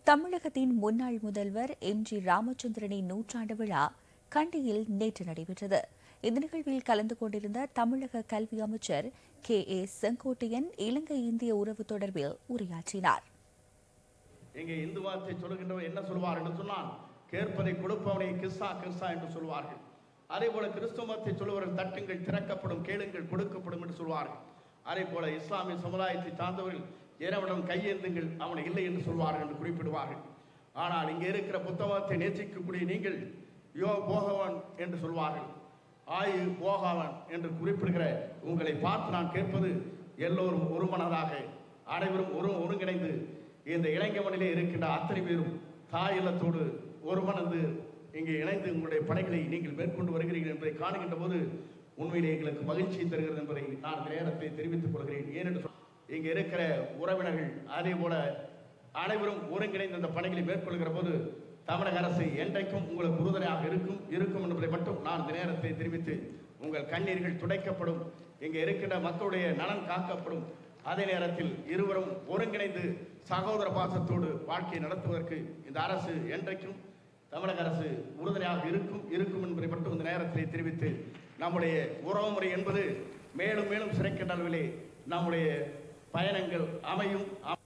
தமிழகத்தின் முன்னாள் முதல்வர் எம் ஜி ராமச்சந்திரனின் நூற்றாண்டு விழா கண்டியில் நேற்று நடைபெற்றது இந்த நிகழ்வில் கலந்து கொண்டிருந்த தமிழக கல்வி அமைச்சர் கே ஏ செங்கோட்டையன் இலங்கை இந்திய உறவு தொடர்பில் உரையாற்றினார் இங்கே இந்து மதத்தை சொல்லுகின்றவர் என்ன சொல்வார் என்று சொன்னால் கேட்பதை கொடுப்பவனை கிறிஸ்தா கிறிஸ்தா என்று சொல்வார்கள் அதே போல கிறிஸ்துவ மதத்தை சொல்லுவர்கள் தட்டுங்கள் திறக்கப்படும் கேளுங்கள் கொடுக்கப்படும் என்று சொல்வார்கள் அதே போல இஸ்லாமிய சமுதாயத்தை சார்ந்தவர்கள் இறைவனிடம் கையேந்துங்கள் அவனை இல்லை என்று சொல்வார்கள் என்று குறிப்பிடுவார்கள் ஆனால் இங்கே இருக்கிற புத்தகத்தை நேசிக்கக்கூடிய நீங்கள் யோ போகவன் என்று சொல்வார்கள் ஆயு போகாவன் என்று குறிப்பிடுகிற உங்களை பார்த்து நான் கேட்பது எல்லோரும் ஒருமனதாக அனைவரும் ஒரு ஒருங்கிணைந்து இந்த இளைஞமனிலே இருக்கின்ற அத்தனை பேரும் தாய் இல்லத்தோடு ஒருமனந்து இங்கே இணைந்து உங்களுடைய பணிகளை நீங்கள் மேற்கொண்டு வருகிறீர்கள் என்பதை காணுகின்ற போது உண்மையிலே எங்களுக்கு மகிழ்ச்சியை தருகிறது என்பதை நான் இந்த நேரத்தை தெரிவித்துக் கொள்கிறேன் ஏனென்று சொன்னால் இங்கே இருக்கிற உறவினர்கள் அதே போல அனைவரும் ஒருங்கிணைந்து இந்த பணிகளை மேற்கொள்கிற போது தமிழக அரசு என்றைக்கும் உங்களுக்கு உறுதுணையாக இருக்கும் இருக்கும் என்பதை மட்டும் நான் இந்த நேரத்தை தெரிவித்து உங்கள் கண்ணீர்கள் துடைக்கப்படும் இங்கே இருக்கின்ற மக்களுடைய நலன் காக்கப்படும் அதே நேரத்தில் இருவரும் ஒருங்கிணைந்து சகோதர பாசத்தோடு வாழ்க்கையை நடத்துவதற்கு இந்த அரசு என்றைக்கும் தமிழக அரசு உறுதுணையாக இருக்கும் இருக்கும் என்பதை மட்டும் இந்த நேரத்தில் தெரிவித்து நம்முடைய உறவுமுறை என்பது மேலும் மேலும் சிறைக்கின்ற அளவிலே நம்முடைய பயணங்கள் அமையும்